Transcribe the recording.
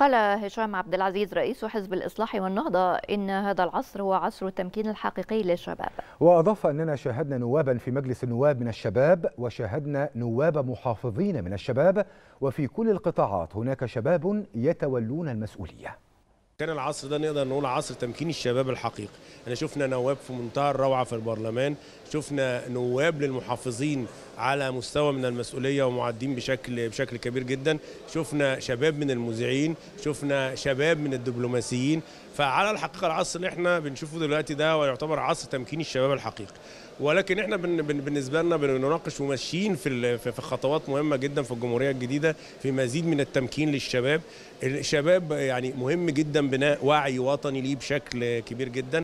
قال هشام عبد العزيز رئيس حزب الإصلاح والنهضة إن هذا العصر هو عصر التمكين الحقيقي للشباب وأضاف أننا شاهدنا نوابا في مجلس النواب من الشباب وشاهدنا نواب محافظين من الشباب وفي كل القطاعات هناك شباب يتولون المسؤولية كان العصر ده نقدر نقول عصر تمكين الشباب الحقيقي احنا شفنا نواب في منتهى الروعه في البرلمان شفنا نواب للمحافظين على مستوى من المسؤوليه ومعدين بشكل بشكل كبير جدا شفنا شباب من المذيعين شفنا شباب من الدبلوماسيين فعلى الحقيقه العصر اللي احنا بنشوفه دلوقتي ده ويعتبر عصر تمكين الشباب الحقيقي ولكن احنا بالنسبه لنا بنناقش وماشيين في في خطوات مهمه جدا في الجمهوريه الجديده في مزيد من التمكين للشباب الشباب يعني مهم جدا بناء وعي وطني ليه بشكل كبير جدا